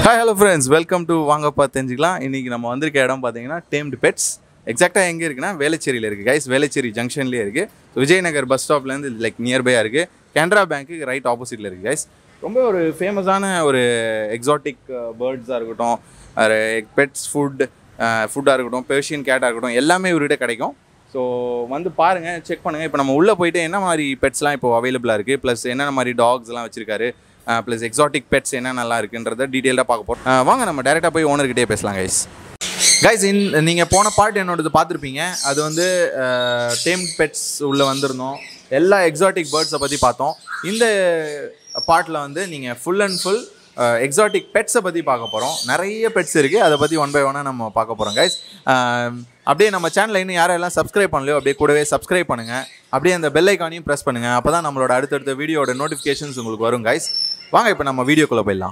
Hi hello friends welcome to வாங்கப்பா தெரிஞ்சுக்கலாம் இன்றைக்கி நம்ம வந்திருக்க இடம் பார்த்தீங்கன்னா டேம்டு பெட்ஸ் எக்ஸாக்டாக எங்கே இருக்குன்னா வேளச்சேரியில் இருக்குது கைஸ் வேளச்சேரி ஜங்ஷன்லேயே இருக்குது விஜயநகர் பஸ் ஸ்டாப்லேருந்து லைக் நியர்பையாக இருக்குது கனரா பேங்க்கு ரைட் ஆப்போசிட்டில் இருக்குது கைஸ் ரொம்ப ஒரு ஃபேமஸான ஒரு எக்ஸாட்டிக் பேர்ட்ஸாக இருக்கட்டும் பெட்ஸ் ஃபுட் ஃபுட்டாக இருக்கட்டும் பெர்ஷியன் கேட்டாக இருக்கட்டும் எல்லாமே இவர்கிட்ட கிடைக்கும் ஸோ வந்து பாருங்கள் செக் பண்ணுங்கள் இப்போ நம்ம உள்ளே போயிட்டு என்ன மாதிரி பெட்ஸ்லாம் இப்போ அவைலபிளாக இருக்குது ப்ளஸ் என்னென்ன மாதிரி டாக்ஸ்லாம் வச்சுருக்காரு ப்ளஸ் எக்ஸாட்டிக் பெட்ஸ் என்ன நல்லா இருக்குன்றத டீட்டெயிலாக பார்க்க போகிறோம் வாங்க நம்ம டேரெக்டாக போய் ஓனர்கிட்டே பேசலாம் கைஸ் கைஸ் இன் நீங்கள் போன பார்ட் என்னோடது பார்த்துருப்பீங்க அது வந்து டேம் பெட்ஸ் உள்ளே வந்திருந்தோம் எல்லா எக்ஸாட்டிக் பேர்ட்ஸை பற்றி பார்த்தோம் இந்த பார்ட்டில் வந்து நீங்கள் ஃபுல் அண்ட் ஃபுல் எக்ஸாட்டிக் பெட்ஸை பற்றி பார்க்க போகிறோம் நிறைய பெட்ஸ் இருக்குது அதை பற்றி ஒன் பை ஒன்னாக நம்ம பார்க்க போகிறோம் கைஸ் அப்படியே நம்ம சேனலில் இன்னும் யாரெல்லாம் சப்ஸ்கிரைப் பண்ணலையோ அப்படியே கூடவே சப்ஸ்கிரைப் பண்ணுங்கள் அப்படியே அந்த பெல் ஐக்கானையும் ப்ரெஸ் பண்ணுங்கள் அப்போ தான் நம்மளோட அடுத்தடுத்த வீடியோட நோட்டிஃபிகேஷன்ஸ் உங்களுக்கு வரும் கைஸ் வாங்க இப்போ நம்ம வீடியோக்குள்ளே போயிடலாம்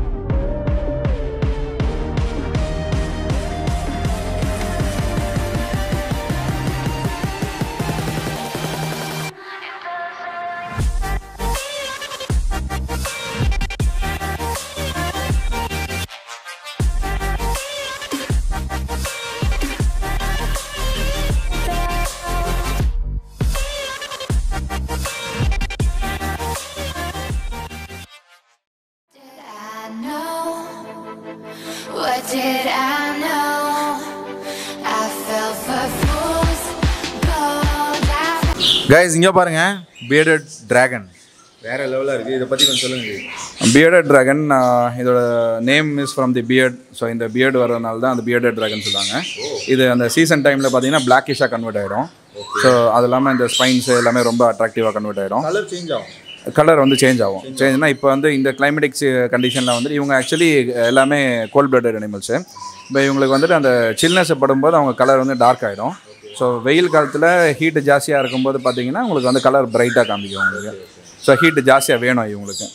Did I know? What did I know? I fell for fools. Gold. I guys இங்கே பாருங்க பியர்டட் டிராகன் வேற லெவலாக இருக்குது இதை பற்றி கொஞ்சம் சொல்லுங்கள் பியர்டட் ட்ராகன் இதோட name is from the beard so இந்த பியர்டு வரதுனால தான் அந்த பியர்டட் ட்ராகன் சொல்லுவாங்க இது அந்த சீசன் டைமில் பார்த்தீங்கன்னா பிளாக்கிஷாக கன்வெர்ட் ஆகிடும் ஸோ அது இல்லாமல் இந்த ஸ்பைன்ஸ் எல்லாமே ரொம்ப அட்ராக்டிவாக கன்வெர்ட் ஆகிடும் கலர் சேஞ்ச் ஆகும் கலர் வந்து சேஞ்ச் ஆகும் சேஞ்ச்னா இப்போ வந்து இந்த கிளைமேட்டிக் கண்டிஷனில் வந்து இவங்க ஆக்சுவலி எல்லாமே கோல்ட் பிளட்டட் அனிமல்ஸு இப்போ இவங்களுக்கு வந்துட்டு அந்த சில்னஸ் படும்போது அவங்க கலர் வந்து டார்க் ஆகிடும் ஸோ வெயில் காலத்தில் ஹீட்டு ஜாஸ்தியாக இருக்கும்போது பார்த்தீங்கன்னா உங்களுக்கு வந்து கலர் பிரைட்டாக காமிக்கும் உங்களுக்கு ஸோ ஹீட்டு ஜாஸ்தியாக வேணும் இவங்களுக்கு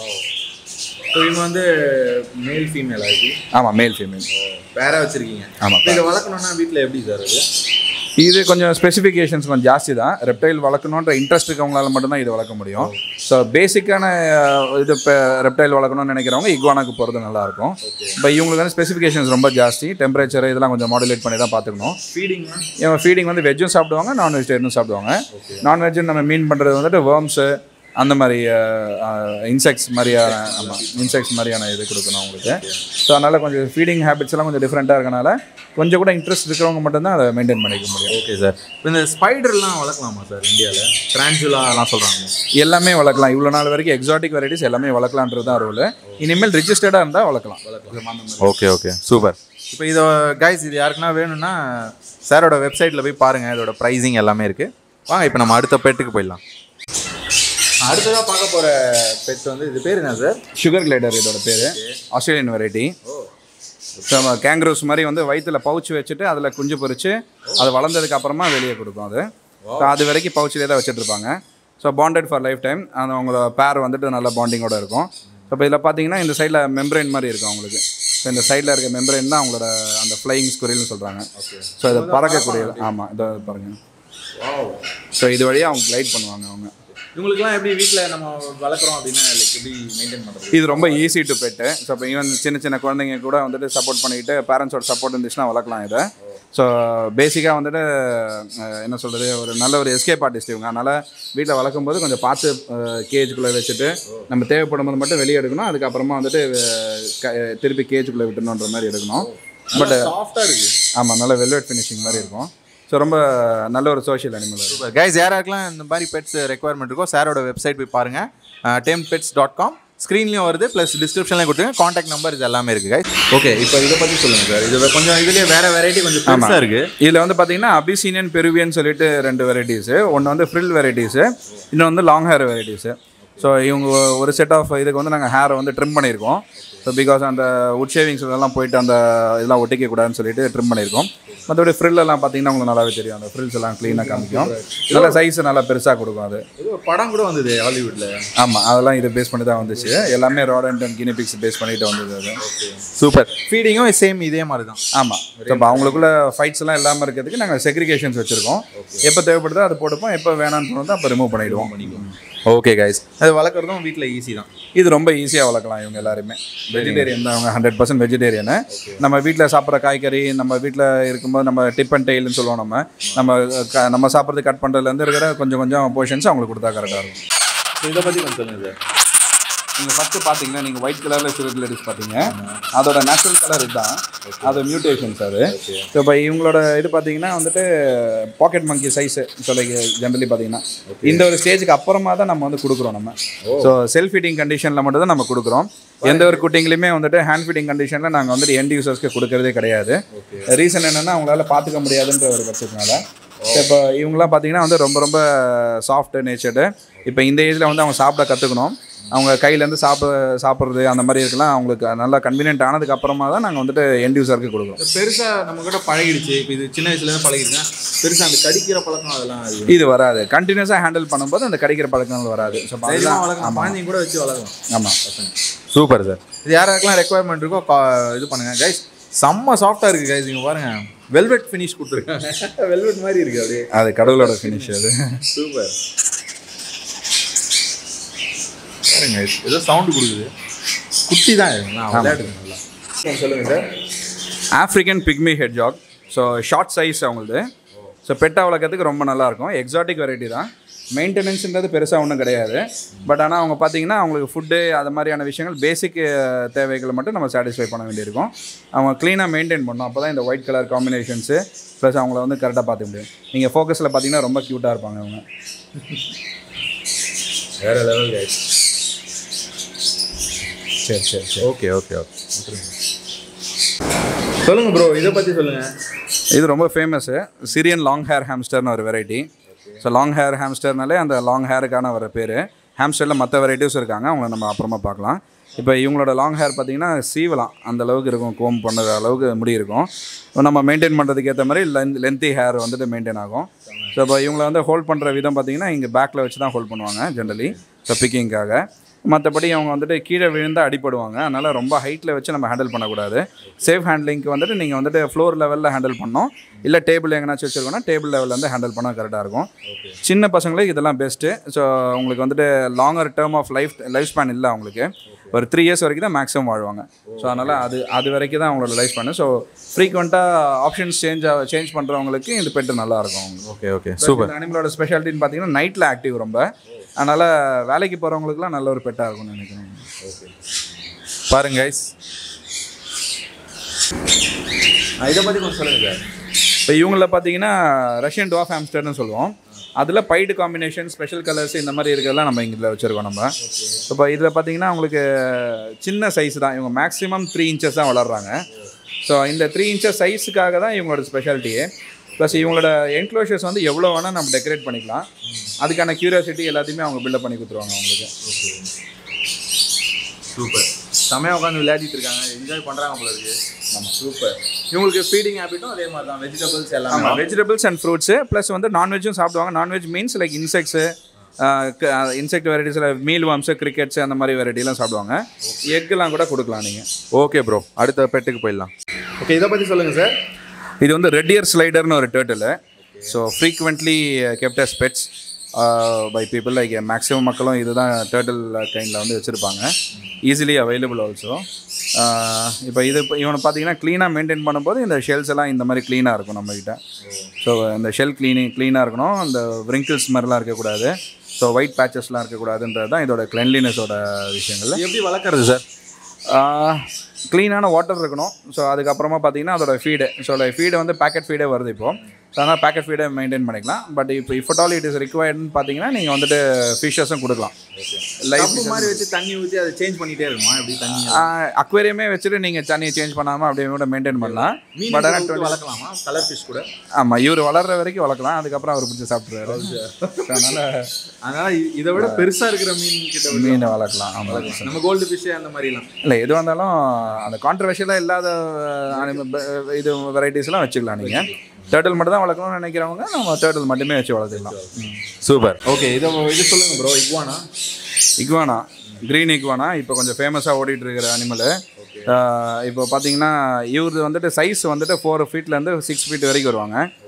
ஸோ இவங்க வந்து மேல் ஃபீமேல் ஆகி ஆமாம் மேல் ஃபீமேல் வேற வச்சுருக்கீங்க ஆமாம் இதை வளர்க்கணும்னா வீட்டில் எப்படி சார் அது இது கொஞ்சம் ஸ்பெசிஃபிகேஷன்ஸ் கொஞ்சம் ஜாஸ்தி தான் ரெப்டைல் வளர்க்கணுன்ற இன்ட்ரெஸ்ட் இருக்கவங்களால மட்டும்தான் இது வளர்க்க முடியும் ஸோ பேசிக்கான இது இப்போ ரெப்டைல் வளர்க்கணும்னு நினைக்கிறவங்க இக்வானாக்கு போகிறது நல்லாயிருக்கும் இப்போ இவங்களுக்கு வந்து ஸ்பெசிஃபிகேஷன்ஸ் ரொம்ப ஜாஸ்தி டெம்பரேச்சர் இதெல்லாம் கொஞ்சம் மாடுலேட் பண்ணி தான் பார்த்துக்கணும் ஃபீடிங்னா இவங்க ஃபீடிங் வந்து வெஜ்ஜும் சாப்பிடுவாங்க நான் வெஜிடேரியனும் சாப்பிடுவாங்க நான் வெஜ்ஜு நம்ம மீன் பண்ணுறது வந்துட்டு வேர்ம்ஸு அந்த மாதிரி இன்செக்ட்ஸ் மாதிரியான ஆமாம் இன்செக்ட்ஸ் மாதிரியான இது கொடுக்கணும் அவங்களுக்கு ஸோ அதனால் கொஞ்சம் ஃபீடிங் ஹேபிட்ஸ் எல்லாம் கொஞ்சம் டிஃப்ரெண்ட்டாக இருக்கனால கொஞ்சம் கூட இன்ட்ரெஸ்ட் இருக்கிறவங்க மட்டும்தான் அதை மெயின்டைன் பண்ணிக்க முடியும் ஓகே சார் இப்போ இந்த ஸ்பைடர்லாம் வளர்க்கலாமா சார் இந்தியாவில் ட்ரான்சுலாலாம் சொல்கிறாங்க எல்லாமே வளர்க்கலாம் இவ்வளோ நாள் வரைக்கும் எக்ஸாட்டிக் வெரைட்டிஸ் எல்லாமே வளர்க்கலான்றது தான் ரூல் இனிமேல் ரிஜிஸ்டர்டாக இருந்தால் வளர்க்கலாம் ஓகே ஓகே சூப்பர் இப்போ இதை கைஸ் இது யாருக்குன்னா வேணும்னா சாரோட வெப்சைட்டில் போய் பாருங்கள் இதோட ப்ரைஸிங் எல்லாமே இருக்குது வாங்க இப்போ நம்ம அடுத்த பெட்டுக்கு போயிடலாம் அடுத்ததாக பார்க்க போகிற பெட் வந்து இது பேர் என்ன சார் சுகர் கிளைடர் இதோட பேர் ஆஸ்திரேலியன் வெரைட்டி நம்ம கேங்க்ரூஸ் மாதிரி வந்து வயிற்றுல பவுச் வச்சுட்டு அதில் குஞ்சு பொரிச்சு அது வளர்ந்ததுக்கு அப்புறமா வெளியே கொடுக்கும் அது So, அது வரைக்கும் பவுச்சிலே தான் வச்சுட்டு இருப்பாங்க so bonded for life time அந்த அவங்களோட பேர் வந்துட்டு நல்ல பாண்டிங்கோட இருக்கும் ஸோ இப்போ இதில் பார்த்தீங்கன்னா இந்த சைடில் மெம்பரைன் மாதிரி இருக்கும் அவங்களுக்கு ஸோ இந்த சைடில் இருக்க மெம்பரைன் தான் அவங்களோட அந்த ஃப்ளையிங் ஸ்குரியல்னு சொல்கிறாங்க ஸோ இது பறக்கக்கூடிய ஆமாம் இதை பாருங்க ஸோ இது வழியாக அவங்க க்ளைட் பண்ணுவாங்க அவங்க இவங்களுக்குலாம் எப்படி வீட்டில் நம்ம வளர்க்குறோம் அப்படின்னா லைக் எப்படி மெயின்டைன் பண்ணுறது இது ரொம்ப ஈஸி டு பெட்டு ஸோ இப்போ ஈவன் சின்ன சின்ன குழந்தைங்க கூட வந்துட்டு சப்போர்ட் பண்ணிக்கிட்டு பேரண்ட்ஸோட சப்போர்ட் இருந்துச்சுன்னா வளர்க்கலாம் இதை ஸோ பேசிக்காக வந்துட்டு அஹ், என்ன சொல்கிறது ஒரு நல்ல ஒரு எஸ்கேப் ஆர்டிஸ்ட் இவங்க அதனால் வீட்டில் வளர்க்கும் போது கொஞ்சம் பார்த்து கேஜுக்குள்ளே வச்சுட்டு நம்ம தேவைப்படும் போது மட்டும் வெளியே எடுக்கணும் அதுக்கப்புறமா வந்துட்டு அஹ், க- திருப்பி கேஜுக்குள்ளே விட்டணுன்ற மாதிரி எடுக்கணும் பட் சாஃப்டாக இருக்குது ஆமாம் நல்ல வெல்வெட் ஃபினிஷிங் மாதிரி இருக்கும் ஸோ ரொம்ப நல்ல ஒரு சோஷியல் அனிமல் அது சூப்பர் கைஸ் யாராருக்கெல்லாம் இந்த மாதிரி பெட்ஸ் ரெக்குவயர்மெண்ட் இருக்கோ சாரோட வெப்சைட் போய் பாருங்கள் டேம் பெட்ஸ் டாட் காம் ஸ்க்ரீன்லேயும் வருது ப்ளஸ் டிஸ்கிரிப்ஷன்லேயும் கொடுத்துருங்க காண்டாக்ட் நம்பர் இது எல்லாமே இருக்குது கைஸ் ஓகே இப்போ இதை பற்றி சொல்லுங்கள் சார் இது கொஞ்சம் இதுலேயே வேறு வெரைட்டி கொஞ்சம் பெருசாக இருக்குது இதில் வந்து பார்த்தீங்கன்னா அபிசீனியன் பெருவியன் சொல்லிட்டு ரெண்டு வெரைட்டிஸு ஒன்று வந்து ஃப்ரில் வெரைட்டிஸு இன்னொன்று வந்து லாங் ஹேர் வெரைட்டிஸு ஸோ இவங்க ஒரு செட் ஆஃப் இதுக்கு வந்து நாங்கள் ஹேரை வந்து ட்ரிம் பண்ணியிருக்கோம் ஸோ பிகாஸ் அந்த உட் ஷேவிங்ஸ் இதெல்லாம் போயிட்டு அந்த இதெல்லாம் ஒட்டிக்க கூடாதுன்னு சொல்லிட்டு ட்ரிம் பண்ணியிருக்கோம் மற்றபடி ஃப்ரில் எல்லாம் பார்த்தீங்கன்னா உங்களுக்கு நல்லாவே தெரியும் அந்த ஃப்ரில்ஸ் எல்லாம் க்ளீனாக காமிக்கும் நல்ல சைஸ் நல்லா பெருசாக கொடுக்கும் அது இது ஒரு படம் கூட வந்தது ஹாலிவுட்டில் ஆமாம் அதெல்லாம் இதை பேஸ் பண்ணி தான் வந்துச்சு எல்லாமே ராடன்ட் அண்ட் கினிபிக்ஸ் பேஸ் பண்ணிட்டு வந்தது அது சூப்பர் ஃபீடிங்கும் சேம் இதே மாதிரி தான் ஆமாம் ஸோ இப்போ அவங்களுக்குள்ள ஃபைட்ஸ் எல்லாம் இல்லாமல் இருக்கிறதுக்கு நாங்கள் செக்ரிகேஷன்ஸ் வச்சுருக்கோம் எப்போ தேவைப்படுதோ அது போட்டுப்போம் எப்போ வேணாம்னு தோணுதோ அப்போ ரிமூவ் பண்ணிடுவோம் ஓகே கைஸ் அது வளர்க்குறதும் வீட்டில் ஈஸி தான் இது ரொம்ப ஈஸியாக வளர்க்கலாம் இவங்க எல்லாருமே வெஜிடேரியன் தான் அவங்க ஹண்ட்ரட் பர்சன்ட் வெஜிடேரியனு நம்ம வீட்டில் சாப்பிட்ற காய்கறி நம்ம வீட்டில் இருக்கும்போது நம்ம டிப் அண்ட் டெய்ல்னு சொல்லுவோம் நம்ம நம்ம க- நம்ம சாப்பிட்றது கட் பண்ணுறதுலேருந்து இருக்கிற கொஞ்சம் கொஞ்சம் போர்ஷன்ஸ் அவங்களுக்கு கொடுத்தா கரெக்டாக இருக்கும் இதை பற்றி கொஞ்சம் சொல்லுங்கள் சார் நீங்கள் ஃபஸ்ட்டு பார்த்தீங்கன்னா நீங்கள் ஒயிட் கலரில் சுகர் லேடிஸ் பார்த்தீங்க அதோட நேச்சுரல் கலர் இதுதான் அது மியூட்டேஷன்ஸ் அது ஸோ இப்போ இவங்களோட இது பார்த்தீங்கன்னா வந்துட்டு pocket monkey size so like generally பார்த்தீங்கன்னா இந்த ஒரு ஸ்டேஜுக்கு அப்புறமா தான் நம்ம வந்து கொடுக்குறோம் நம்ம ஸோ செல்ஃப் ஃபீடிங் கண்டிஷனில் மட்டும் தான் நம்ம கொடுக்குறோம் எந்த ஒரு குட்டிங்களையுமே வந்துட்டு ஹேண்ட் ஃபீடிங் கண்டிஷனில் நாங்கள் வந்துட்டு எண்ட் யூசர்ஸ்க்கு கொடுக்கறதே கிடையாது ரீசன் என்னென்னா அவங்களால பார்த்துக்க முடியாதுன்ற ஒரு பட்சத்தினால இப்போ இவங்களாம் பார்த்தீங்கன்னா வந்து ரொம்ப ரொம்ப சாஃப்ட் நேச்சர்டு இப்போ இந்த ஏஜில் வந்து அவங்க சாப்பிட கற்றுக்கணும் அவங்க கையிலேருந்து சாப்பிட சாப்பிட்றது அந்த மாதிரி இருக்கலாம் அவங்களுக்கு நல்லா கன்வீனியன்ட் ஆனதுக்கு அப்புறமா தான் நாங்கள் வந்துட்டு எண்ட் யூசருக்கு கொடுக்குறோம் பெருசாக நம்ம கிட்ட பழகிடுச்சு இப்போ இது சின்ன வயசுலேருந்து பழகிடுச்சுன்னா பெருசாக அந்த கடிக்கிற பழக்கம் அதெல்லாம் அது இது வராது கண்டினியூஸாக ஹேண்டில் பண்ணும்போது அந்த கடிக்கிற பழக்கங்கள் வராது ஸோ தைரியமாக வளர்க்கலாம் பாஞ்சியும் கூட வச்சு வளர்க்கலாம் ஆமாம் சூப்பர் சார் இது யாராருக்கெல்லாம் ரெக்குவயர்மெண்ட் இருக்கோ கா- இது பண்ணுங்க கைஸ் செம்ம சாஃப்டாக இருக்குது கைஸ் இங்கே பாருங்க வெல்வெட் ஃபினிஷ் கொடுத்துருக்காங்க வெல்வெட் மாதிரி இருக்குது அப்படியே அது கடவுளோட ஃபினிஷ் அது சூப்பர் பாருங்க guys, ஏதோ சவுண்டு கொடுக்குது குட்டி தான் இதுங்களா விளையாடுங்க நல்லா சொல்லுங்கள் sir African pygmy hedgehog so short size அவங்களுது ஸோ பெட்டாக வளர்க்கறதுக்கு ரொம்ப நல்லாயிருக்கும் எக்ஸாட்டிக் வெரைட்டி தான் மெயின்டெனன்ஸ்ன்றது பெருசாக ஒன்றும் கிடையாது பட் ஆனால் அவங்க பார்த்தீங்கன்னா அவங்களுக்கு ஃபுட்டு அது மாதிரியான விஷயங்கள் பேசிக் தேவைகளை மட்டும் நம்ம சாட்டிஸ்ஃபை பண்ண வேண்டியிருக்கும் அவங்க க்ளீனாக மெயின்டைன் பண்ணணும் அப்போ தான் இந்த ஒயிட் கலர் காம்பினேஷன்ஸு ப்ளஸ் அவங்கள வந்து கரெக்டாக பார்த்துக்க முடியும் நீங்கள் ஃபோக்கஸில் பார்த்தீங்கன்னா ரொம்ப க்யூட்டாக இருப்பாங்க அவங்க வேற லெவல் கைஸ் சரி சரி சரி ஓகே ஓகே ஓகே சொல்லுங்க ப்ரோ இதை பற்றி சொல்லுங்க இது ரொம்ப ஃபேமஸ்ஸு சிரியன் லாங் ஹேர் ஹேம்ஸ்டர்னு ஒரு வெரைட்டி ஸோ லாங் ஹேர் ஹேம்ஸ்டர்னாலே அந்த லாங் ஹேருக்கான வர பேர் ஹேம்ஸ்டரில் மற்ற வெரைட்டிஸ் இருக்காங்க அவங்கள நம்ம அப்புறமா பார்க்கலாம் இப்போ இவங்களோட லாங் ஹேர் பார்த்தீங்கன்னா சீவலாம் அந்த அளவுக்கு இருக்கும் கோம் பண்ணுற அளவுக்கு முடி இருக்கும் இப்போ நம்ம மெயின்டைன் பண்ணுறதுக்கு ஏற்ற மாதிரி லென்த் லென்த்தி ஹேர் வந்துட்டு மெயின்டைன் ஆகும் ஸோ இப்போ இவங்கள வந்து ஹோல்ட் பண்ணுற விதம் பார்த்தீங்கன்னா இங்கே பேக்கில் வச்சு தான் ஹோல்ட் பண்ணுவாங்க ஜென்ரலி ஸோ பிக்கிங்காக மற்றபடி அவங்க வந்துட்டு கீழே விழுந்து அடிப்படுவாங்க அதனால் ரொம்ப ஹைட்டில் வச்சு நம்ம ஹேண்டில் பண்ணக்கூடாது சேஃப் ஹேண்ட்லிங்க்கு வந்துட்டு நீங்கள் வந்துட்டு ஃப்ளோர் லெவலில் ஹேண்டில் பண்ணணும் இல்லை டேபிள் எங்கேனாச்சும் வச்சுருக்கோன்னா டேபிள் லெவலில் வந்து ஹேண்டில் பண்ணால் கரெக்டாக இருக்கும் சின்ன பசங்களுக்கு இதெல்லாம் பெஸ்ட்டு ஸோ உங்களுக்கு வந்துட்டு longer term of life life span இல்லை அவங்களுக்கு ஒரு த்ரீ இயர்ஸ் வரைக்கும் தான் மேக்ஸிமம் வாழ்வாங்க ஸோ அதனால் அது அது வரைக்கும் தான் அவங்களோட லைஃப் ஸ்பேனு ஸோ ஃப்ரீக்வெண்ட்டாக ஆப்ஷன்ஸ் சேஞ்ச் சேஞ்ச் பண்ணுறவங்களுக்கு இந்த பெட்டு நல்லாயிருக்கும் அவங்களுக்கு ஓகே ஓகே சூப்பர் இந்த அனிமலோட ஸ்பெஷாலிட்டின்னு பார்த்தீங்கன்னா நைட்டில் ஆக்டிவ் ரொம்ப அதனால் வேலைக்கு போகிறவங்களுக்குலாம் நல்ல ஒரு பெட்டாக இருக்கும்னு நினைக்கிறேன் பாருங்க கைஸ் இதை பற்றி கொஞ்சம் சொல்லுங்க சார் இப்போ இவங்கள பார்த்தீங்கன்னா ரஷ்யன் டுவாஃப் ஹாம்ஸ்டர்னு சொல்லுவோம் அதில் பைடு காம்பினேஷன் ஸ்பெஷல் கலர்ஸ் இந்த மாதிரி இருக்கிறதெல்லாம் நம்ம இதில் வச்சுருக்கோம் நம்ம இப்போ இதில் பார்த்தீங்கன்னா உங்களுக்கு சின்ன சைஸ் தான் இவங்க மேக்ஸிமம் த்ரீ இன்ச்சஸ் தான் வளர்றாங்க ஸோ இந்த த்ரீ இன்ச்சஸ் சைஸுக்காக தான் இவங்களோட ஸ்பெஷாலிட்டியே ப்ளஸ் இவங்களோட என்க்ளோஷர்ஸ் வந்து எவ்வளோ வேணால் நம்ம டெக்கரேட் பண்ணிக்கலாம் அதுக்கான கியூரியாசிட்டி எல்லாத்தையுமே அவங்க பில்டப் பண்ணி கொடுத்துருவாங்க அவங்களுக்கு சூப்பர் செமையாக உட்காந்து விளையாடிட்டு இருக்காங்க என்ஜாய் பண்ணுறாங்க போல இருக்கு நம்ம சூப்பர் இவங்களுக்கு ஃபீடிங் ஹேபிட்டும் அதே மாதிரி தான் வெஜிடபிள்ஸ் எல்லாமே ஆமாம் வெஜிடபிள்ஸ் அண்ட் ஃப்ரூட்ஸு ப்ளஸ் வந்து நான்வெஜ்ஜும் சாப்பிடுவாங்க nonveg means like insects insect வெரைட்டிஸில் மீல் வாம்ஸு கிரிக்கெட்ஸு அந்த மாதிரி வெரைட்டிலாம் சாப்பிடுவாங்க எக்கெல்லாம் கூட கொடுக்கலாம் நீங்கள் ஓகே ப்ரோ அடுத்த பெட்டுக்கு போயிடலாம் ஓகே இதை பற்றி சொல்லுங்கள் சார் இது வந்து ரெட் இயர் ஸ்லைடர்னு ஒரு turtle so frequently kept as pets by people like maximum மக்களும் இதுதான் டேர்ட்டில் கைண்டில் வந்து வச்சுருப்பாங்க ஈஸிலி அவைலபிள் ஆல்சோ இப்போ இது இப்போ இவனை பார்த்தீங்கன்னா க்ளீனாக மெயின்டைன் பண்ணும்போது இந்த ஷெல்ஸ் எல்லாம் இந்த மாதிரி க்ளீனாக இருக்கும் நம்மக்கிட்ட ஸோ இந்த ஷெல் க்ளீனிங் க்ளீனாக இருக்கணும் இந்த wrinkles மாதிரிலாம் இருக்கக்கூடாது ஸோ ஒயிட் பேச்சஸ்லாம் இருக்கக்கூடாதுன்றது தான் இதோட கிளென்லினஸோட விஷயங்கள் எப்படி வளர்க்குறது சார் க்ளீனான வாட்டர் இருக்கணும் ஸோ அதுக்கப்புறமா பார்த்தீங்கன்னா அதோட ஃபீடு ஸோ ஃபீடு வந்து பேக்கெட் ஃபீடே வருது இப்போ ஸோ அதனால் பேக்கெட் ஃபீடை மெயின்டைன் பண்ணிக்கலாம் பட் இப்போ if at all it is ரிக்வயர்டுன்னு பார்த்தீங்கன்னா நீங்கள் வந்துட்டு ஃபிஷஸும் கொடுக்கலாம் லைஃப் கப்பு மாதிரி வச்சு தண்ணி ஊற்றி அதை சேஞ்ச் பண்ணிட்டே இருக்குமா எப்படி தண்ணி அக்வேரியமே வச்சுட்டு நீங்கள் தண்ணியை சேஞ்ச் பண்ணாமல் அப்படியே கூட மெயின்டைன் பண்ணலாம் பட் ஆனால் மீன் வளர்க்கலாமா கலர் ஃபிஷ் கூட ஆமாம் இவர் வளர்ற வரைக்கும் வளர்க்கலாம் அதுக்கப்புறம் அவர் பிடிச்சி சாப்பிட்ருவாரு அதனால் அதனால இ- இதை விட பெருசா இருக்கிற மீன் கிட்ட விட மீனை வளர்க்கலாம் ஆமாம் நம்ம கோல்டு ஃபிஷ் அந்த மாதிரிலாம் இல்லை எது வந்தாலும் அந்த கான்ட்ரவர்ஷியலாக இல்லாத அனிம- ப- இது வெரைட்டிஸ்லாம் வச்சுக்கலாம் நீங்கள் டேர்ட்டில் மட்டும் தான் வளர்க்கணும்னு நினைக்கிறவங்க நம்ம டேர்ட்டில் மட்டுமே வச்சு வளர்த்துக்கலாம் சூப்பர் ஓகே இதை இது சொல்லுங்க bro iguana iguana green iguana இப்போ கொஞ்சம் ஃபேமஸாக ஓடிட்டு இருக்கிற அனிமலு இப்போ பார்த்தீங்கன்னா இவரது வந்துட்டு சைஸ் வந்துட்டு ஃபோர் ஃபீட்லேருந்து சிக்ஸ் ஃபீட் வரைக்கும் வருவாங்க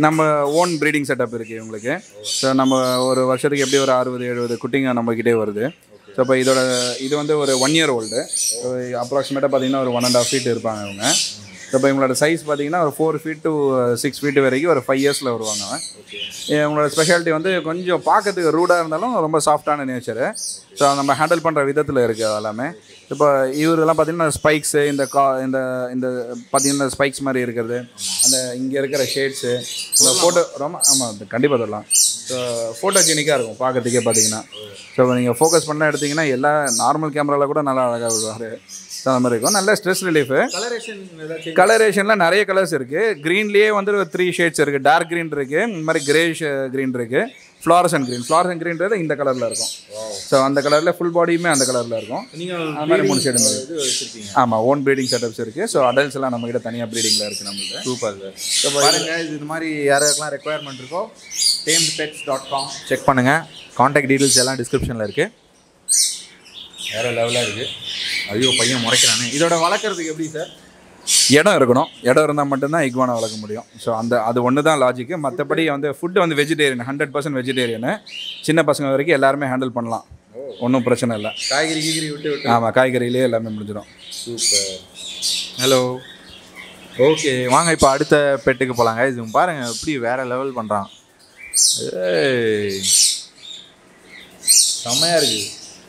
நம்ம ஓன் ப்ரீடிங் செட்டப் இருக்குது இவங்களுக்கு ஸோ நம்ம ஒரு வருஷத்துக்கு எப்படி ஒரு அறுபது எழுபது குட்டிங்க நம்மக்கிட்டே வருது ஸோ இப்போ இதோட இது வந்து ஒரு ஒன் இயர் ஓல்டு அப்ராக்சிமேட்டாக பார்த்தீங்கன்னா ஒரு ஒன் அண்ட் ஆஃப் ஃபீட் இருப்பாங்க இவங்க ஸோ இப்போ இவங்களோட சைஸ் பார்த்தீங்கன்னா ஒரு four feet to six feet வரைக்கும் ஒரு ஃபைவ் இயர்ஸில் வருவாங்க இவங்களோட ஸ்பெஷாலிட்டி வந்து கொஞ்சம் பார்க்கறதுக்கு ரூடாக இருந்தாலும் ரொம்ப சாஃப்டான நேச்சரு ஸோ நம்ம ஹேண்டில் பண்ணுற விதத்தில் இருக்குது அது எல்லாமே இப்போ இவரெல்லாம் பார்த்தீங்கன்னா ஸ்பைக்ஸு இந்த கா இந்த இந்த பார்த்தீங்கன்னா ஸ்பைக்ஸ் மாதிரி இருக்கிறது அந்த இங்கே இருக்கிற ஷேட்ஸு இந்த ஃபோட்டோ ரொம்ப ஆமாம் கண்டிப்பாக தரலாம் ஸோ ஃபோட்டோஜெனிக்காக இருக்கும் பார்க்கறதுக்கே பார்த்தீங்கன்னா ஸோ நீங்கள் ஃபோக்கஸ் பண்ண எடுத்தீங்கன்னா எல்லா நார்மல் கேமராவில் கூட நல்லா அழகாக விடுவார் ஸோ அந்த மாதிரி இருக்கும் நல்ல ஸ்ட்ரெஸ் ரிலீஃபு கலரேஷன் ஏதாச்சும் கலரேஷனில் நிறைய கலர்ஸ் இருக்குது க்ரீன்லேயே வந்து ஒரு த்ரீ ஷேட்ஸ் இருக்குது டார்க் க்ரீன் இருக்குது இந்த மாதிரி கிரேஷ் க்ரீன் இருக்குது ஃப்ளாரசன் க்ரீன் ஃப்ளாரசன் க்ரீன்றது இந்த கலரில் இருக்கும் ஸோ அந்த கலரில் ஃபுல் பாடியுமே அந்த கலரில் இருக்கும் நீங்கள் அந்த மாதிரி மூணு ஷேடு இது வச்சுருக்கீங்க ஆமாம் ஓன் ப்ரீடிங் செட்டப்ஸ் இருக்குது ஸோ அடல்ட்ஸ் எல்லாம் நம்மகிட்ட தனியாக ப்ரீடிங்கில் இருக்குது நம்மளுக்கு சூப்பர் சார் பாருங்க இது இது மாதிரி யாருக்கெல்லாம் ரெக்குயர்மெண்ட் இருக்கோ tamed pets dot com check பண்ணுங்க காண்டாக்ட் டீடைல்ஸ் எல்லாம் டிஸ்கிரிப்ஷனில் இருக்கு வேற லெவலாக இருக்கு ஐயோ பையன் முறைக்கிறானே இதோட வளர்க்குறதுக்கு எப்படி சார் இடம் இருக்கணும் இடம் இருந்தால் மட்டும்தான் இக்வானை வளர்க்க முடியும் ஸோ அந்த அது ஒன்று தான் லாஜிக்கு மற்றபடி வந்து ஃபுட்டு வந்து வெஜிடேரியன் ஹண்ட்ரட் பர்சன்ட் வெஜிடேரியனு சின்ன பசங்க வரைக்கும் எல்லாருமே ஹேண்டில் பண்ணலாம் ஒன்றும் பிரச்சனை இல்லை காய்கறி கீகிரி விட்டு விட்டு ஆமாம் காய்கறியிலே எல்லாமே முடிஞ்சிடும் சூப்பர் ஹலோ ஓகே வாங்க இப்போ அடுத்த பெட்டுக்கு போகலாங்க இது பாருங்க எப்படி வேற லெவல் பண்ணுறான் ஏய் செம்மையாக இருக்கு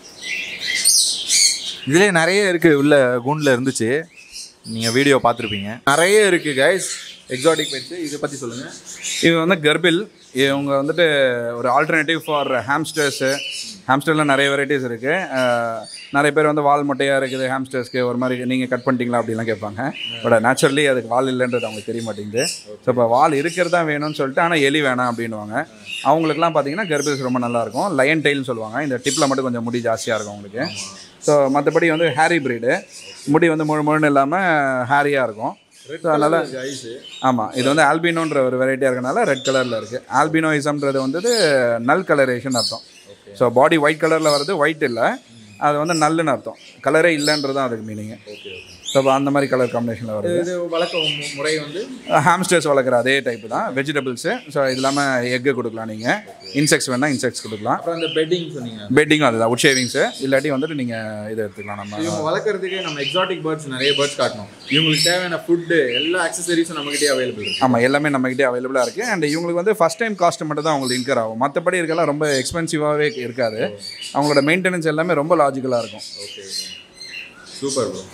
இதுலேயே நிறைய இருக்குது உள்ள கூண்டில் இருந்துச்சு நீங்கள் வீடியோ பார்த்துருப்பீங்க நிறைய இருக்குது கைஸ் எக்ஸாட்டிக் பெட்ஸு இதை பற்றி சொல்லுங்கள் இது வந்து கர்பில் இவங்க வந்துட்டு ஒரு ஆல்டர்னேட்டிவ் ஃபார் ஹாம்ஸ்டர்ஸு ஹாம்ஸ்டரில் நிறைய வெரைட்டிஸ் இருக்குது நிறைய பேர் வந்து வால் மொட்டையாக இருக்குது ஹாம்ஸ்டர்ஸ்க்கு ஒரு மாதிரி நீங்கள் கட் பண்ணிட்டீங்களா அப்படிலாம் கேட்பாங்க பட் நேச்சுரலி அதுக்கு வால் இல்லைன்றது அவங்களுக்கு தெரிய மாட்டேங்குது ஸோ இப்போ வால் இருக்கிறது தான் வேணும்னு சொல்லிட்டு ஆனால் எலி வேணாம் அப்படின்வாங்க அவங்களுக்குலாம் பார்த்தீங்கன்னா கர்பில்ஸ் ரொம்ப நல்லாயிருக்கும் லயன் டைல்னு சொல்லுவாங்க இந்த டிப்பில் மட்டும் கொஞ்சம் முடி ஜாஸ்தியாக இருக்கும் அவங்களுக்கு ஸோ மற்றபடி வந்து ஹேரி பிரீடு முடி வந்து முழு முழுன்னு இல்லாமல் ஹேரியாக இருக்கும் ஸோ அதனால் ஐஸு ஆமாம் இது வந்து ஆல்பினோன்ற ஒரு வெரைட்டியாக இருக்கனால ரெட் கலரில் இருக்குது ஆல்பினோயிசம்ன்றது வந்து நல் கலரேஷன் அர்த்தம் ஸோ பாடி ஒயிட் கலரில் வர்றது ஒயிட் இல்லை அது வந்து நல்லுன்னு அர்த்தம் கலரே இல்லைன்றது தான் அதுக்கு மீனிங் ஓகே ஸோ அந்த மாதிரி கலர் காம்பினேஷனில் வருது இது வளர்க்க மு- முறை வந்து ஹாம்ஸ்டர்ஸ் வளர்க்குற அதே டைப் தான் வெஜிடபிள்ஸு ஸோ இது இல்லாமல் எக்கு கொடுக்கலாம் நீங்கள் இன்செக்ட்ஸ் வேணால் இன்செக்ட்ஸ் கொடுக்கலாம் அப்புறம் அந்த பெட்டிங் சொன்னீங்க பெட்டிங்கும் அதுதான் உட் ஷேவிங்ஸு இல்லாட்டி வந்துட்டு நீங்கள் இதை எடுத்துக்கலாம் நம்ம இவங்க வளர்க்குறதுக்கு நம்ம எக்ஸாட்டிக் பேர்ட்ஸ் நிறைய பேர்ட்ஸ் காட்டணும் இவங்களுக்கு தேவையான ஃபுட்டு எல்லா அக்சசரிஸும் நம்மகிட்டே அவைலபிள் இருக்கு ஆமாம் எல்லாமே நம்மகிட்டே அவைலபிளாக இருக்குது அண்ட் இவங்களுக்கு வந்து ஃபஸ்ட் டைம் காஸ்ட் மட்டும் தான் அவங்களுக்கு இன்கர் ஆகும் மற்றபடி இருக்கலாம் ரொம்ப எக்ஸ்பென்சிவாகவே இருக்காது அவங்களோட மெயின்டெனன்ஸ் எல்லாமே ரொம்ப லாஜிக்கலாக இருக்கும் ஓகே ஓகே சூப்பர் ப்ரோ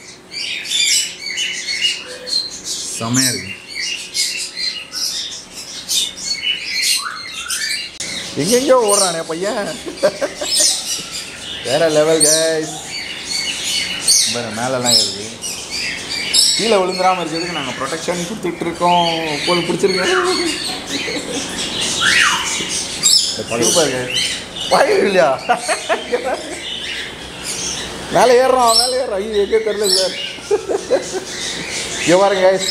செமையாக இருக்கு எங்கெங்கயோ ஓடுறானே பையன் வேற லெவல் கைஸ் வேறு மேலெல்லாம் இருக்கு கீழே விழுந்துடாம இருக்கிறதுக்கு நாங்கள் ப்ரொடெக்ஷன் கொடுத்துட்டு இருக்கோம் போல் பிடிச்சிருக்கேன் சூப்பர் பயிர் இல்லையா மேலே ஏறுறோம் மேலே ஏறுறோம் ஐயோ எங்கே தெரில சார் இங்கே பாருங்க guys.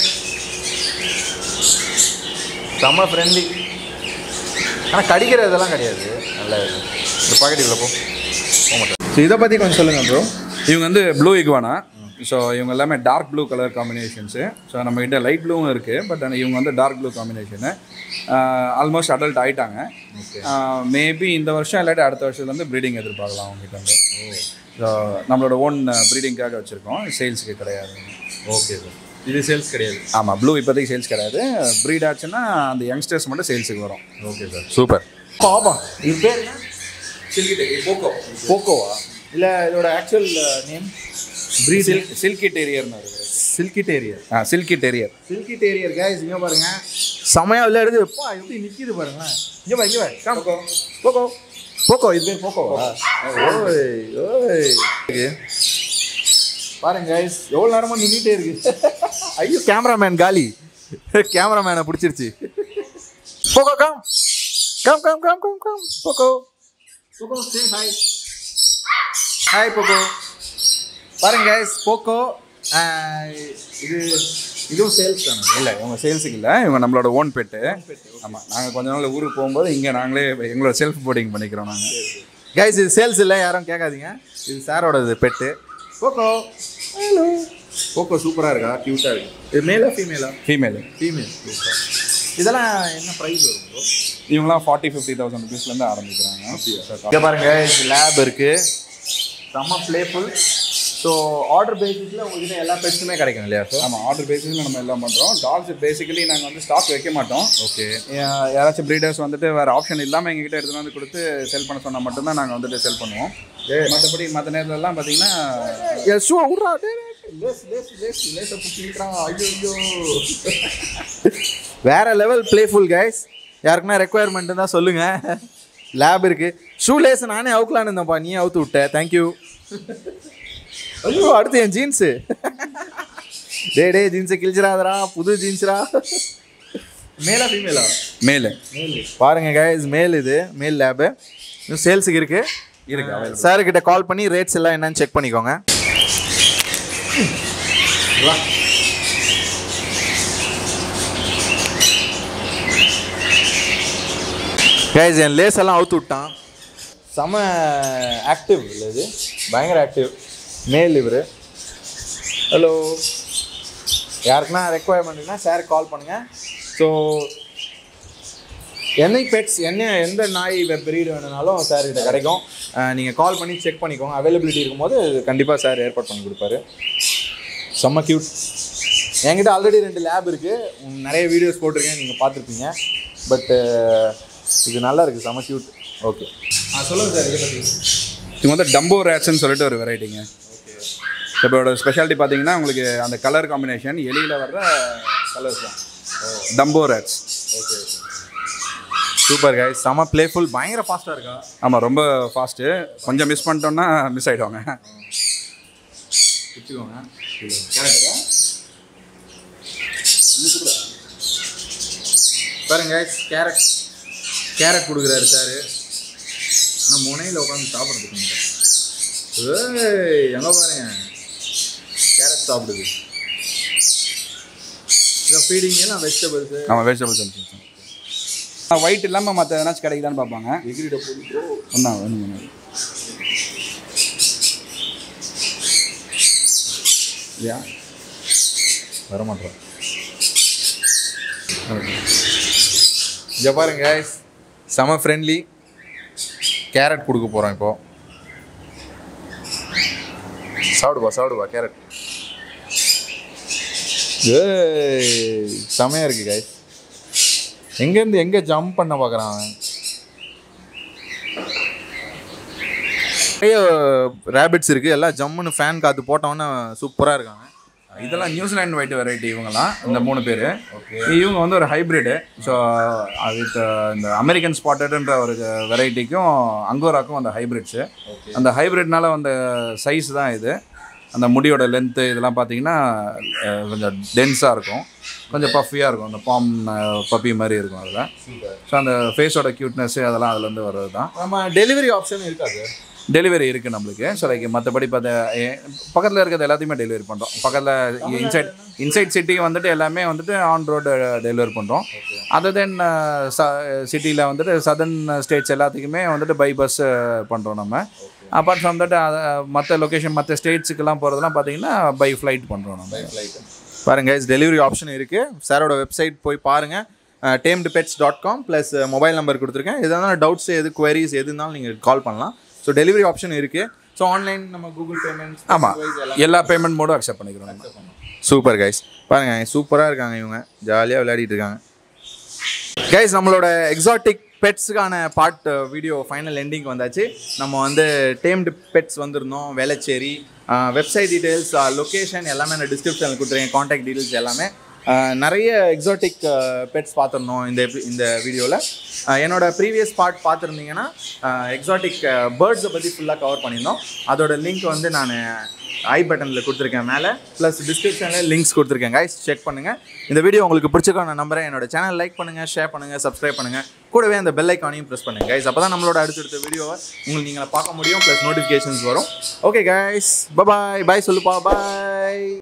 செம்ம ஃப்ரெண்ட்லி ஆனால் கடிக்கிற இதெல்லாம் கிடையாது நல்ல இது இந்த பாக்கெட்டுக்குள்ள போ போக மாட்டேன் ஸோ இதை பற்றி கொஞ்சம் சொல்லுங்கள் ப்ரோ இவங்க வந்து ப்ளூ இக்வானா ஸோ இவங்க எல்லாமே dark blue colour combinations so நம்மகிட்ட லைட் ப்ளூவும் இருக்குது பட் ஆனால் இவங்க வந்து dark blue combination almost adult ஆகிட்டாங்க மேபி இந்த வருஷம் இல்லாட்டி அடுத்த வருஷத்துலேருந்து ப்ரீடிங் எதிர்பார்க்கலாம் அவங்ககிட்ட வந்து ஸோ நம்மளோட ஓன் ப்ரீடிங்காக வச்சுருக்கோம் சேல்ஸுக்கு கிடையாது ஓகே சார் இது சேல்ஸ் கிடையாது ஆமாம் ப்ளூ இப்போதைக்கு சேல்ஸ் கிடையாது ப்ரீட் ஆச்சுன்னா அந்த யங்ஸ்டர்ஸ் மட்டும் சேல்ஸுக்கு வரும் ஓகே சார் சூப்பர் பாபா இது பேர் என்ன போக்கோ போக்கோவா இல்லை இதோட actual name silk silky terrier இருக்குது சில்கி டேரியர் ஆ silky terrier silky terrier guys இங்கே பாருங்க செமையா விளையாடுது எப்பா எப்படி நிற்கிது பாருங்களேன் இங்கே பாரு இங்கே பாரு கம் போக்கோ போக்கோ இது பேர் போக்கோவா ஓய் ஓய் பாருங்க கைஸ் எவ்வளோ நேரமாக நின்றுட்டே இருக்கு ஐயோ கேமராமேன் காலி கேமராமேனை பிடிச்சிருச்சு போக்கோ come come come come come come போக்கோ போக்கோ சே ஹாய் ஹாய் போக்கோ பாருங்க கைஸ் போக்கோ இது இதுவும் சேல்ஸ் தானே இல்லை இவங்க சேல்ஸுக்கு இல்லை இவங்க நம்மளோட ஓன் பெட்டு ஆமாம் நாங்கள் கொஞ்ச நாள் ஊருக்கு போகும்போது இங்கே நாங்களே எங்களோட செல்ஃப் போர்டிங் பண்ணிக்கிறோம் நாங்கள் கைஸ் இது சேல்ஸ் இல்லை யாரும் கேட்காதீங்க இது சாரோட இது பெட்டு போக்கோ ஹலோ போக்கோ சூப்பராக இருக்கா க்யூட்டாக இருக்கு இது மேலா ஃபீமேலா ஃபீமேல் ஃபீமேல் சூப்பர் இதெல்லாம் என்ன ப்ரைஸ் வரும் ப்ரோ இவங்களாம் ஃபார்ட்டி ஃபிஃப்டி தௌசண்ட் ருபீஸ்லேருந்து ஆரம்பிக்கிறாங்க இங்கே பாருங்க லேப் இருக்கு செம்ம பிளேஃபுல் ஸோ ஆர்டர் பேசிஸில் உங்ககிட்ட எல்லா பெட்ஸுமே கிடைக்கும் இல்லையா சார் ஆமாம் ஆர்டர் பேசிஸில் நம்ம எல்லாம் பண்ணுறோம் டாக்ஸ் பேசிக்கலி நாங்கள் வந்து ஸ்டாக் வைக்க மாட்டோம் ஓகே யா- யாராச்சும் ப்ரீடர்ஸ் வந்துட்டு வேறு ஆப்ஷன் இல்லாமல் எங்ககிட்ட எடுத்துகிட்டு வந்து கொடுத்து செல் பண்ண சொன்னால் மட்டும்தான் நாங்கள் வந்துட்டு செல் பண்ணுவோம் மற்றபடி மற்ற நேரத்துலலாம் பார்த்தீங்கன்னா ஷூ விட்றா லேஸ் லேஸ் லேஸ் லேஸை பிடிச்சிக்கிறான் ஐயோ ஐயோ வேற லெவல் பிளேஃபுல் கைஸ் யாருக்குன்னா ரெக்குயர்மெண்ட் தான் சொல்லுங்க லேப் இருக்கு ஷூ லேஸ் நானே அவுக்கலான்னு இருந்தேன்ப்பா நீ அவுத்து விட்ட தேங்க்யூ ஐயோ அடுத்து என் ஜீன்ஸு டே டே ஜீன்ஸை கிழிச்சிடாதடா புது ஜீன்ஸ்ரா மேலா ஃபீமேலா மேலு பாருங்க கைஸ் மேல் இது மேல் லேபு இன்னும் சேல்ஸுக்கு இருக்கு இருக்கு available. சார் கிட்ட கால் பண்ணி ரேட்ஸ் எல்லாம் என்னன்னு செக் பண்ணிக்கோங்க கைஸ் என் லேஸ் எல்லாம் அவுத்து விட்டான் செம ஆக்டிவ் இல்லை இது பயங்கர ஆக்டிவ் மேல் இவர் ஹலோ யாருக்குன்னா ரெக்குவயர்மெண்ட்னா சார் கால் பண்ணுங்கள் ஸோ என்னை பெட்ஸ் என்ன எந்த நாய் பிரீடு வேணுனாலும் சார் கிட்ட கிடைக்கும் நீங்கள் கால் பண்ணி செக் பண்ணிக்கோங்க அவைலபிலிட்டி இருக்கும்போது கண்டிப்பாக சார் ஏற்பாடு பண்ணி கொடுப்பாரு செம்ம க்யூட் என்கிட்ட ஆல்ரெடி ரெண்டு லேப் இருக்குது நிறைய வீடியோஸ் போட்டிருக்கேன் நீங்கள் பார்த்துருப்பீங்க பட் இது நல்லா இருக்குது செம்ம க்யூட் ஓகே ஆ சொல்லுங்கள் சார் இதை பற்றி இது வந்து டம்போ ரேட்ஸ்னு சொல்லிட்டு ஒரு வெரைட்டிங்க இப்போ இதோட ஸ்பெஷாலிட்டி பார்த்தீங்கன்னா உங்களுக்கு அந்த கலர் காம்பினேஷன் எலியில் வர்ற கலர்ஸ் தான் dumbo rats okay super guys செம்ம பிளேஃபுல் பயங்கர ஃபாஸ்ட்டாக இருக்கா ஆமாம் ரொம்ப ஃபாஸ்ட்டு கொஞ்சம் மிஸ் பண்ணிட்டோம்னா மிஸ் ஆகிடுவாங்க வச்சுக்கோங்க கரெக்டுதா பாருங்க கேரட் கேரட் கொடுக்குறாரு சார் ஆனால் முனையில் உட்காந்து சாப்பிட்றதுக்கு ஏய் எங்கே பாருங்க கேரட் சாப்பிடுது இதை ஃபீடிங் எல்லாம் வெஜிடபிள்ஸு ஆமாம் வெஜிடபிள்ஸ் அனுப்பிச்சு ஒயிட் இல்லாமல் மற்ற எதனாச்சும் கிடைக்குதான்னு பார்ப்பாங்க எகிரிட போட்டு ஒன்றா வேணும் யா வரமாட்டோம் இங்கே பாருங்க guys செம ஃப்ரெண்ட்லி கேரட் கொடுக்க போகிறோம் இப்போ சாப்பிடுப்பா சாப்பிடுப்பா கேரட் ஏய் செமையா இருக்கு guys எங்கேருந்து எங்கே ஜம்ப் பண்ண பார்க்குறான் அவன் நிறைய ரேபிட்ஸ் இருக்குது எல்லாம் ஜம்முன்னு ஃபேன் காற்று போட்டவொன்னே சூப்பராக இருக்காங்க இதெல்லாம் நியூசிலாந்து ஒயிட் வெரைட்டி இவங்கலாம் இந்த மூணு பேர் இவங்க வந்து ஒரு ஹைப்ரிடு ஸோ வித் இந்த அமெரிக்கன் ஸ்பாட்டட்ன்ற ஒரு வெரைட்டிக்கும் அங்கோராக்கும் அந்த ஹைப்ரிட்ஸு அந்த ஹைப்ரிட்னால வந்த சைஸ் தான் இது அந்த முடியோட லென்த்து இதெல்லாம் பார்த்தீங்கன்னா அஹ், கொஞ்சம் டென்ஸாக இருக்கும் கொஞ்சம் பஃபியாக இருக்கும் அந்த பாம் பப்பி மாதிரி இருக்கும் அதில் ஸோ அந்த ஃபேஸோட க்யூட்னஸ்ஸு அதெல்லாம் அதுலேருந்து வர்றது தான் நம்ம டெலிவரி ஆப்ஷன் இருக்காது டெலிவரி இருக்குது நம்மளுக்கு ஸோ லைக் மற்றபடி பார்த்த பக்கத்தில் இருக்கிறது எல்லாத்தையுமே டெலிவரி பண்ணுறோம் பக்கத்தில் இன்சைட் இன்சைட் சிட்டி வந்துட்டு எல்லாமே வந்துட்டு ஆன் ரோடு டெலிவரி பண்ணுறோம் அதர் தென் சிட்டியில் வந்துட்டு சதர்ன் ஸ்டேட்ஸ் எல்லாத்துக்குமே வந்துட்டு பை பஸ் பண்ணுறோம் நம்ம அப்பார்ட் ஃப்ரம் தட் மற்ற லொக்கேஷன் மற்ற ஸ்டேட்ஸுக்கெல்லாம் போகிறதெல்லாம் பார்த்தீங்கன்னா பை ஃப்ளைட் பண்ணுறோம் நம்ம பாருங்க டெலிவரி ஆப்ஷன் இருக்குது சாரோட வெப்சைட் போய் பாருங்கள் tamed pets dot com plus mobile number கொடுத்துருக்கேன் எதனால டவுட்ஸ் எது queries எது இருந்தாலும் நீங்கள் கால் பண்ணலாம் ஸோ டெலிவரி ஆப்ஷன் இருக்குது ஸோ ஆன்லைன் நம்ம கூகுள் பேமெண்ட் ஆமாம் எல்லா பேமெண்ட் மோடும் அக்செப்ட் பண்ணிக்கிறோம் நம்ம சூப்பர் கைஸ் பாருங்க சூப்பராக இருக்காங்க இவங்க ஜாலியாக விளையாடிட்டு இருக்காங்க கைஸ் நம்மளோட எக்ஸாட்டிக் பெட்ஸுக்கான பார்ட் வீடியோ ஃபைனல் எண்டிங் வந்தாச்சு நம்ம வந்து டேம்டு பெட்ஸ் வந்திருந்தோம் வேளச்சேரி வெப்சைட் டீட்டெயில்ஸ் லொக்கேஷன் எல்லாமே நான் டிஸ்கிரிப்ஷனில் கொடுத்துருக்கேன் காண்டாக்ட் டீட்டெயில்ஸ் எல்லாமே ஆஹ் நிறைய எக்ஸாட்டிக் பெட்ஸ் பார்த்துருந்தோம் இந்த epi- இந்த வீடியோவில் என்னோட ப்ரீவியஸ் பார்ட் பார்த்துருந்தீங்கன்னா எக்ஸாட்டிக் பேர்ட்ஸை பற்றி ஃபுல்லாக கவர் பண்ணியிருந்தோம் அதோட லிங்க் வந்து நான் ஐ பட்டனில் கொடுத்துருக்கேன் மேலே ப்ளஸ் டிஸ்கிரிப்ஷனில் லிங்க்ஸ் கொடுத்துருக்கேன் கைஸ் செக் பண்ணுங்கள் இந்த வீடியோ உங்களுக்கு பிடிச்சிருக்கோம் நான் நம்புறேன் என்னோட சேனல் லைக் பண்ணுங்கள் ஷேர் பண்ணுங்கள் சப்ஸ்கிரைப் பண்ணுங்கள் கூடவே அந்த பெல் ஐக்கானையும் ப்ரெஸ் பண்ணுங்கள் கைஸ் அப்போ தான் நம்மளோட அடுத்தடுத்த வீடியோவை உங்களுக்கு நீங்கள் பார்க்க முடியும் ப்ளஸ் நோட்டிஃபிகேஷன்ஸ் வரும் ஓகே கைஸ் பபாய் பாய் சொல்லுப்பா பாய்